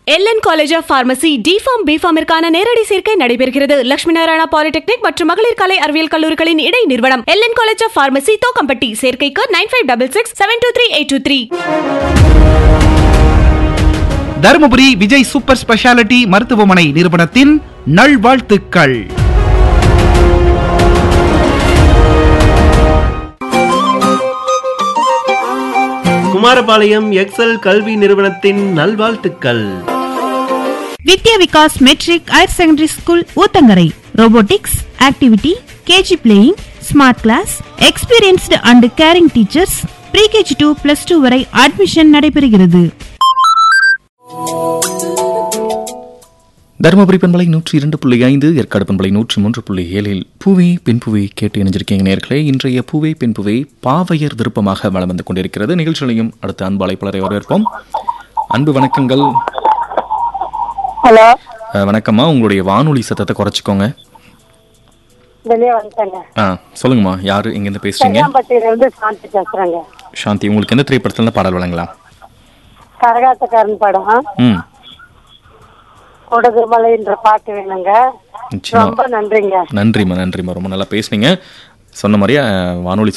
LN college of pharmacy D Pharm பிஃபார்மிற்கான நேரடி சேர்க்கை நடைபெறுகிறது லட்சுமி நாராயணா பாலிடெக்னிக் மற்றும் மகளிர் கலை அறிவியல் கல்லூரிகளின் இடை நிறுவனம் LN college of pharmacy Thokkampatti சேர்க்கைக்கு nine five double six seven two three eight two three Dharmapuri Vijay super speciality மருத்துவமனை நிறுவனத்தின் நல்வாழ்த்துக்கள் குமாரபாளையம் எக்ஸல் கல்வி நிறுவனத்தின் நல்வாழ்த்துக்கள் Vidya Vikas matric higher secondary school Uthangarai robotics activity KG playing smart class experienced and caring teachers pre KG to plus two வரை admission நடைபெறுகிறது தருமபுரி பண்பலை நூற்றி இரண்டு புள்ளி ஐந்து ஏற்காடு பண்பலை நூற்றி மூன்று புள்ளி ஏழில் பூவே பெண் பூவே கேட்டு இணைஞ்சிருக்கீங்க நேர்களே இன்றைய பூவே பெண் பூவே பாவையர் விருப்பமாக வளம் வந்து கொண்டிருக்கிறது நிகழ்ச்சியிலையும் அடுத்த அன்பு அழைப்பாளரை வரவேற்போம் அன்பு வணக்கங்கள் ஹலோ அஹ், வணக்கம்மா உங்களுடைய வானொலி சத்தத்தை குறைச்சிக்கோங்க வெளியே வந்துட்டேங்க ஆ சொல்லுங்கம்மா யாரு எங்கேருந்து பேசுறீங்க செல்லாம்பட்டியில இருந்து சாந்தி பேசுறேங்க சாந்தி உங்களுக்கு எந்த திரைப்படத்துல இருந்து பாடல் வழங்கலாம் கரகாட்டக்காரன் படம் ம் கொடுகுமலைன்ற பாட்டு வேணுங்க நிச்சயமா ரொம்ப நன்றிங்க நன்றிம்மா நன்றிம்மா ரொம்ப நல்லா பேசுனீங்க சொன்ன மாதிரியே அஹ், வானொலி